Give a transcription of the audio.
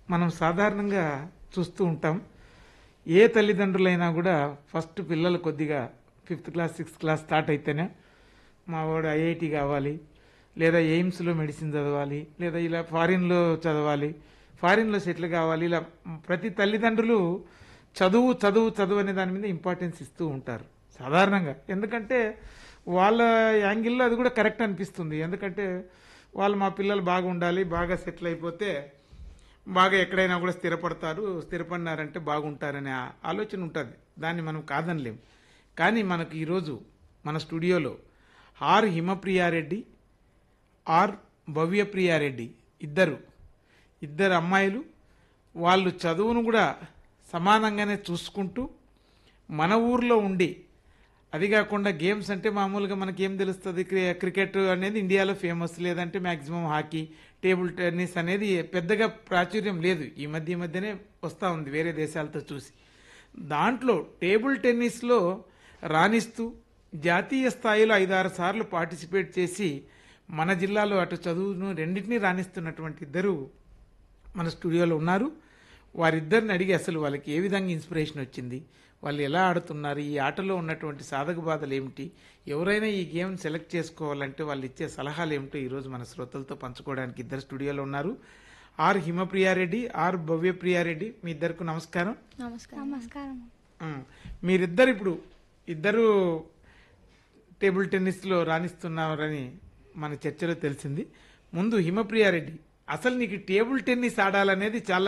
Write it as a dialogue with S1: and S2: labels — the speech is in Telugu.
S1: మనం సాధారణంగా చూస్తూ ఉంటాం ఏ తల్లిదండ్రులైనా కూడా ఫస్ట్ పిల్లలు కొద్దిగా fifth class sixth class start అయితేనే మా వాడు ఐఐటి కావాలి లేదా ఎయిమ్స్లో మెడిసిన్ చదవాలి లేదా ఇలా ఫారిన్లో చదవాలి ఫారిన్లో సెటిల్ కావాలి ఇలా ప్రతి తల్లిదండ్రులు చదువు చదువు చదువు అనే దాని మీద ఇంపార్టెన్స్ ఇస్తూ ఉంటారు సాధారణంగా ఎందుకంటే వాళ్ళ యాంగిల్లో అది కూడా కరెక్ట్ అనిపిస్తుంది ఎందుకంటే వాళ్ళు మా పిల్లలు బాగా ఉండాలి బాగా సెటిల్ అయిపోతే బాగా ఎక్కడైనా కూడా స్థిరపడతారు స్థిరపడినారంటే బాగుంటారనే ఆ- ఆలోచన ఉంటుంది దాన్ని మనం కాదనలేం కానీ మనకు ఈరోజు మన స్టూడియోలో ఆర్ హిమప్రియారెడ్డి ఆర్ భవ్యప్రియారెడ్డి ఇద్దరు ఇద్దరు అమ్మాయిలు వాళ్ళు చదువును కూడా సమానంగానే చూసుకుంటూ మన ఊర్లో ఉండి అది కాకుండా గేమ్స్ అంటే మామూలుగా మనకి ఏం తెలుస్తుంది క్రి- క్రికెట్ అనేది ఇండియాలో ఫేమస్ లేదంటే మాక్సిమం హాకీ టేబుల్ టెన్నిస్ అనేది పెద్దగా ప్రాచుర్యం లేదు ఈ మధ్య ఈ మధ్యనే వస్తూ ఉంది వేరే దేశాలతో చూసి దాంట్లో టేబుల్ టెన్నిస్లో రాణిస్తూ జాతీయ స్థాయిలో ఐదారు సార్లు పార్టిసిపేట్ చేసి మన జిల్లాలో అటు చదువును రెండింటినీ రాణిస్తున్నటువంటి ఇద్దరు మన స్టూడియోలో ఉన్నారు వారిద్దరిని అడిగి అసలు వాళ్ళకి ఏ విధంగా ఇన్స్పిరేషన్ వచ్చింది వాళ్ళు ఎలా ఆడుతున్నారు ఈ ఆటలో ఉన్నటువంటి సాధక బాధలు ఏమిటి ఎవరైనా ఈ గేమ్ సెలెక్ట్ చేసుకోవాలంటే వాళ్ళు ఇచ్చే సలహాలు ఏమిటో ఈరోజు మన శ్రోతలతో పంచుకోవడానికి ఇద్దరు స్టూడియోలో ఉన్నారు ఆర్ హిమప్రియారెడ్డి ఆర్ భవ్యప్రియారెడ్డి మీ ఇద్దరికి నమస్కారం
S2: నమస్కారం నమస్కారం
S1: ఉమ్, మీరిద్దరు ఇప్పుడు ఇద్దరు టేబుల్ టెన్నిస్లో రాణిస్తున్నారని మన చర్చలో తెలిసింది ముందు హిమప్రియారెడ్డి అసలు నీకు టేబుల్ టెన్నిస్ ఆడాలనేది చాలా